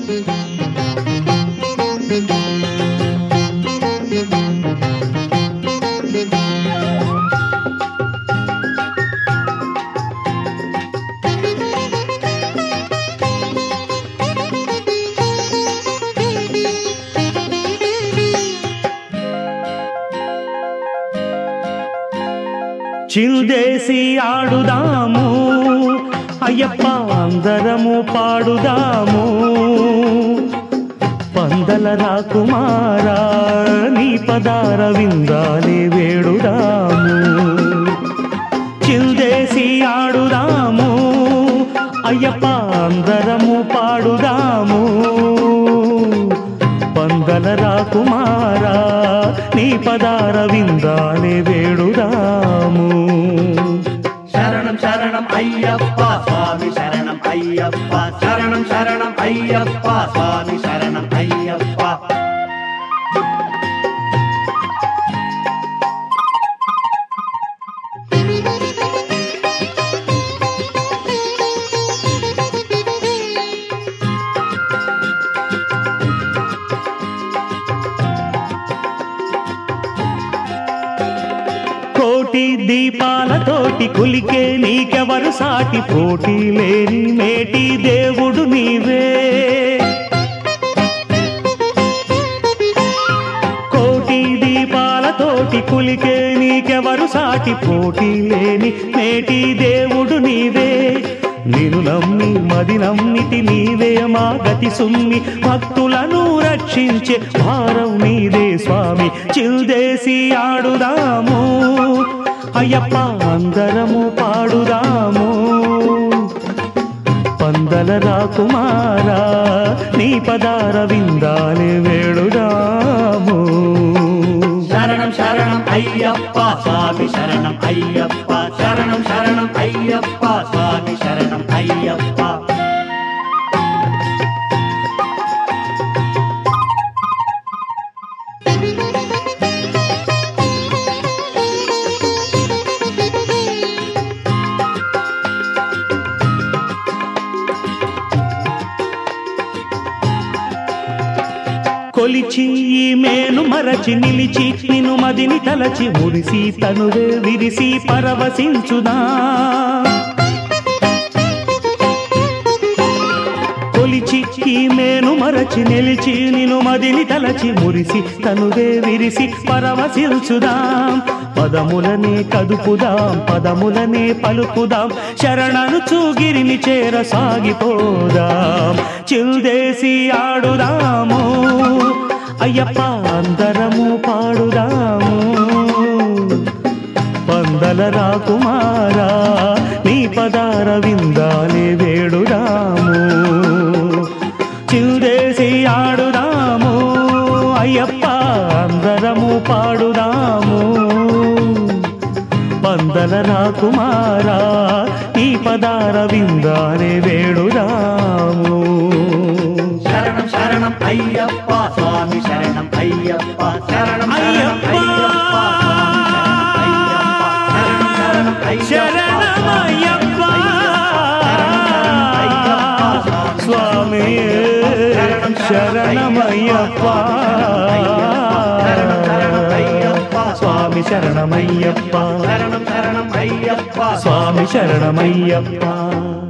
చిందేసి ఆడుదాము అయ్యప్ప అందరము పాడుదాము పందల రాకుమారా నీ పదార విందాలే వేడుదాము చిందేసి ఆడుదాము అయ్యప్ప అందరము పాడుదాము పందల రాకుమారా నీ పదార విందాలే వేడుదాము శరణం శరణం అయ్యప్ప స్వామి శరణం అయ్యప్ప శరణం శరణం అయ్యప్ప స్వామి శరణం అయ్యప్ప కోటి దీపాలతోటి కులికే నీకెవరు సాటి పోటీ లేని మేటి దేవుడు నీవే కోటి దీపాలతోటి కులికే నీకెవరు సాటి పోటీ లేని మేటి దేవుడు నీవే నిన్ను నమ్మి మది నమ్మితి నీవే మా గతి సుమ్మి భక్తులను రక్షించే భారం నీదే స్వామి చిల్దేసి ఆడుదాము అయ్యప్ప అందరము పాడుదాము పందల రాకుమారా నీ పదార విందాలే వేడుదాము శరణం శరణం అయ్యప్ప స్వామి శరణం అయ్యప్ప శరణం శరణం అయ్యప్ప స్వామి శరణం అయ్యప్ప కొలిచి ఈ మేలు మరచి నిలిచి నిన్ను మదిని తలచి మురిసి తనువే విరిసి పరవశించుదా కొలిచి ఈ మేను మరచి నిలిచి నిన్ను మదిని తలచి మురిసి తనువే విరిసి పరవశించుదాం పదములనే కదుపుదాం పదములనే పలుకుదాం శరణను చూగిరిని చేర సాగిపోదాం చిల్దేసి ఆడుదాము అయ్యప్ప అందరము పాడుదాము పందల రాకుమారా నీ పదార విందాలే వేడుదాము చిల్దేసి ఆడుదాము అయ్యప్ప అందరము పాడుదాము పందల రాకుమారా నీ పదార విందాలే వేడుదాము శరణం శరణం అయ్యప్ప స్వామి శరణం అయ్యప్ప శరణం శరణం అయ్యప్ప. అయ్యప్ప శరణం శరణం అయ్యప్ప శరణమయ్యప్ప స్వామి శరణం శరణం స్వామి శరణమయ్యప్ప అయ్యప్ప శరణం శరణం అయ్యప్ప స్వామి శరణమయ్యప్ప